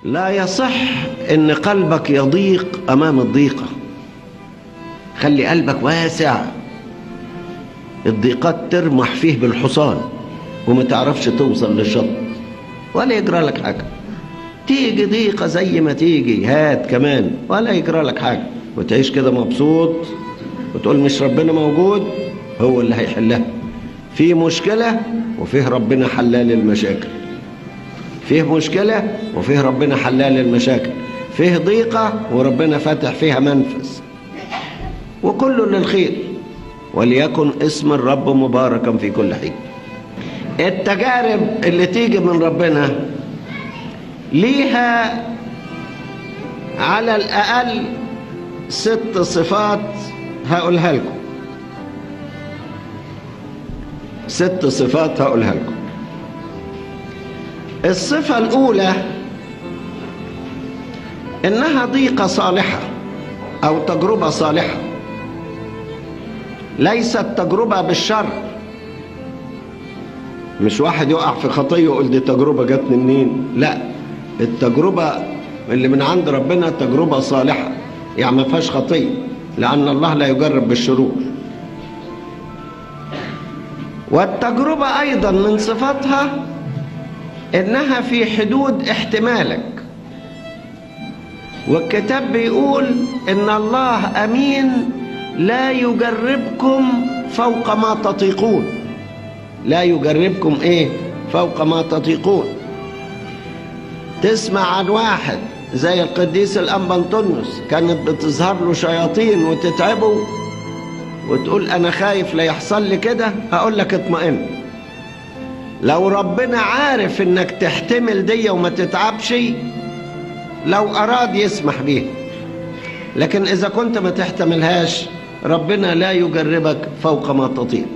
لا يصح ان قلبك يضيق امام الضيقه خلي قلبك واسع الضيقات ترمح فيه بالحصان وما تعرفش توصل للشط ولا يجرى لك حاجه تيجي ضيقه زي ما تيجي هات كمان ولا يجرى لك حاجه وتعيش كده مبسوط وتقول مش ربنا موجود هو اللي هيحلها في مشكله وفيه ربنا حلال المشاكل فيه مشكله وفيه ربنا حلال المشاكل فيه ضيقه وربنا فاتح فيها منفذ وكله للخير وليكن اسم الرب مباركا في كل حين التجارب اللي تيجي من ربنا ليها على الأقل ست صفات هقولها لكم ست صفات هقولها لكم الصفة الأولى إنها ضيقة صالحة أو تجربة صالحة ليست تجربة بالشر مش واحد يقع في خطية ويقول دي تجربة جاتني منين لا التجربة اللي من عند ربنا تجربة صالحة يعني ما فيهاش خطية لأن الله لا يجرب بالشرور والتجربة أيضا من صفاتها إنها في حدود احتمالك والكتاب بيقول إن الله أمين لا يجربكم فوق ما تطيقون لا يجربكم إيه فوق ما تطيقون تسمع عن واحد زي القديس الأنبنطونيوس كانت بتظهر له شياطين وتتعبه وتقول أنا خايف لا يحصل لي كده هقول لك اطمئن لو ربنا عارف انك تحتمل دي وما تتعبش لو اراد يسمح بيها لكن اذا كنت ما تحتملهاش ربنا لا يجربك فوق ما تطيق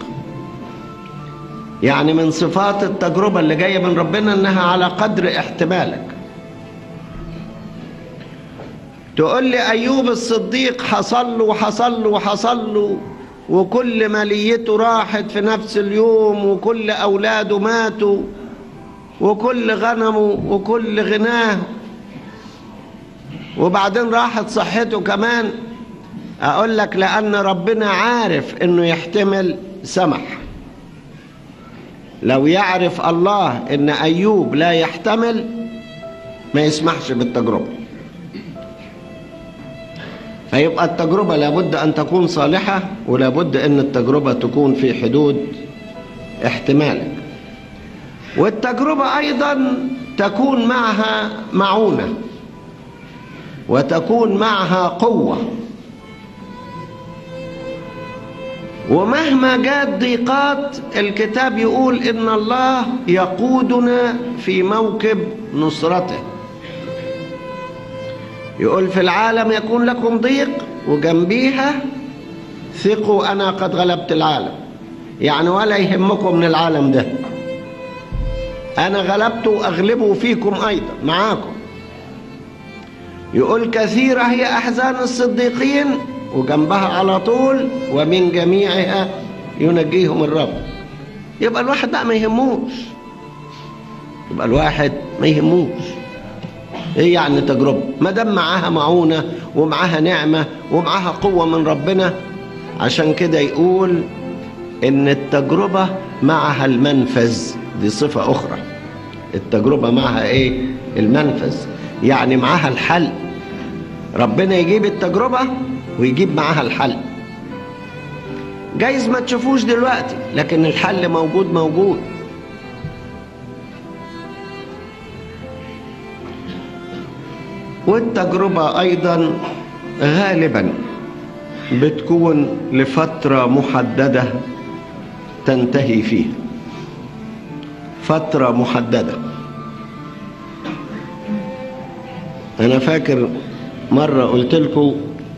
يعني من صفات التجربة اللي جاية من ربنا انها على قدر احتمالك تقول لي ايوب الصديق حصل له وحصل له وحصل له وكل ماليته راحت في نفس اليوم وكل أولاده ماتوا وكل غنمه وكل غناه وبعدين راحت صحته كمان أقول لك لأن ربنا عارف إنه يحتمل سمح لو يعرف الله إن أيوب لا يحتمل ما يسمحش بالتجربة فيبقى التجربة لابد أن تكون صالحة ولابد أن التجربة تكون في حدود احتمالك والتجربة أيضا تكون معها معونة وتكون معها قوة ومهما جاءت ضيقات الكتاب يقول إن الله يقودنا في موكب نصرته يقول في العالم يكون لكم ضيق وجنبيها ثقوا أنا قد غلبت العالم يعني ولا يهمكم من العالم ده أنا غلبت وأغلبه فيكم أيضا معاكم يقول كثيرة هي أحزان الصديقين وجنبها على طول ومن جميعها ينجيهم الرب يبقى الواحد بقى ما يهموش يبقى الواحد ما يهموش ايه يعني تجربه ما دام معاها معونه ومعاها نعمه ومعاها قوه من ربنا عشان كده يقول ان التجربه معها المنفذ دي صفه اخرى التجربه معها ايه المنفذ يعني معاها الحل ربنا يجيب التجربه ويجيب معاها الحل جايز ما تشوفوش دلوقتي لكن الحل موجود موجود والتجربة أيضا غالبا بتكون لفترة محددة تنتهي فيها فترة محددة أنا فاكر مرة قلت لكم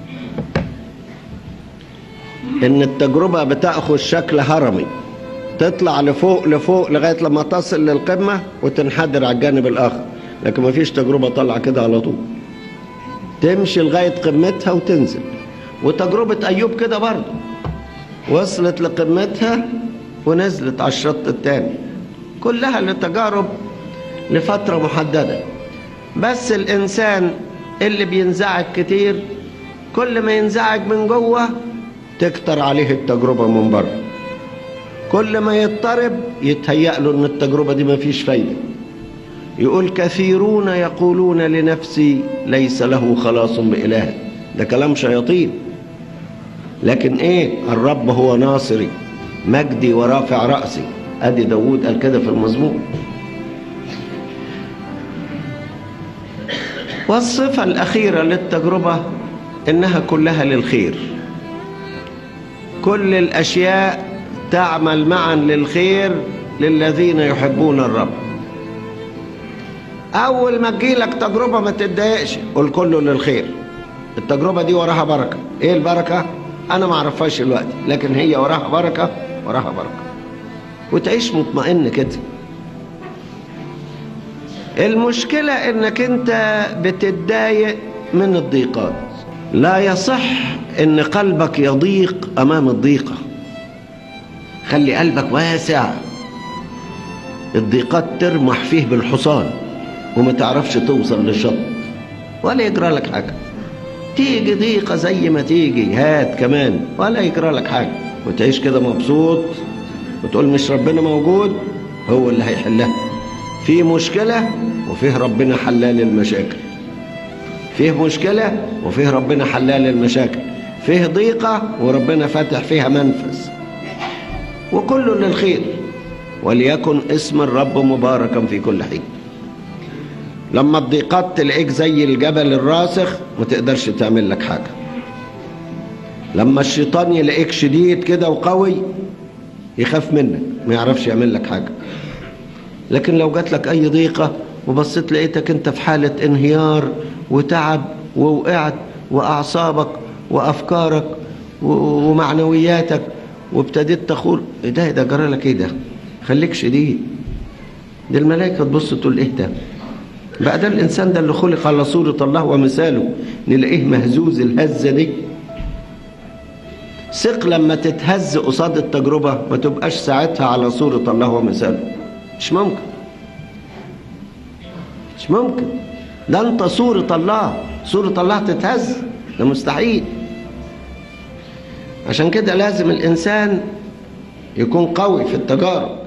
إن التجربة بتأخذ شكل هرمي تطلع لفوق لفوق لغاية لما تصل للقمة وتنحدر على الجانب الآخر لكن ما فيش تجربة طالعة كده على طول تمشي لغاية قمتها وتنزل وتجربة أيوب كده برضه وصلت لقمتها ونزلت على الشط التاني كلها لتجارب لفترة محددة بس الإنسان اللي بينزعج كتير كل ما ينزعج من جوه تكتر عليه التجربة من بره كل ما يضطرب يتهيأ له ان التجربة دي مفيش فايدة يقول كثيرون يقولون لنفسي ليس له خلاص بإله ده كلام شياطين لكن ايه الرب هو ناصري مجدي ورافع رأسي ادي داود قال كده في المزمور والصفة الأخيرة للتجربة إنها كلها للخير كل الأشياء تعمل معا للخير للذين يحبون الرب أول ما تجيلك تجربة ما تتضايقش قول كله للخير التجربة دي وراها بركة إيه البركة؟ أنا ما أعرفهاش دلوقتي لكن هي وراها بركة وراها بركة وتعيش مطمئن كده المشكلة انك انت بتتضايق من الضيقات لا يصح ان قلبك يضيق امام الضيقة خلي قلبك واسع الضيقات ترمح فيه بالحصان وما تعرفش توصل للشط ولا يجرى لك حاجة تيجي ضيقة زي ما تيجي هات كمان ولا يجرى لك حاجة وتعيش كده مبسوط وتقول مش ربنا موجود هو اللي هيحلها في مشكلة وفيه ربنا حلال المشاكل فيه مشكلة وفيه ربنا حلال المشاكل فيه ضيقة وربنا فاتح فيها منفذ وكله للخير وليكن اسم الرب مباركا في كل حين لما الضيقات تلاقيك زي الجبل الراسخ ما تقدرش تعمل لك حاجة لما الشيطان يلاقيك شديد كده وقوي يخاف منك ما يعرفش يعمل لك حاجة لكن لو جات لك أي ضيقة وبصيت لقيتك أنت في حالة انهيار وتعب ووقعت وأعصابك وأفكارك ومعنوياتك وابتديت تخور إيه ده ده جرى لك إيه ده خليك شديد دي الملائكة تبص تقول إيه ده بقى ده الإنسان ده اللي خلق على صورة الله ومثاله نلاقيه مهزوز الهزة دي ثق لما تتهز قصاد التجربة ما تبقاش ساعتها على صورة الله ومثاله مش ممكن مش ممكن ده انت صورة الله صورة الله تتهز ده مستحيل عشان كده لازم الإنسان يكون قوي في التجارب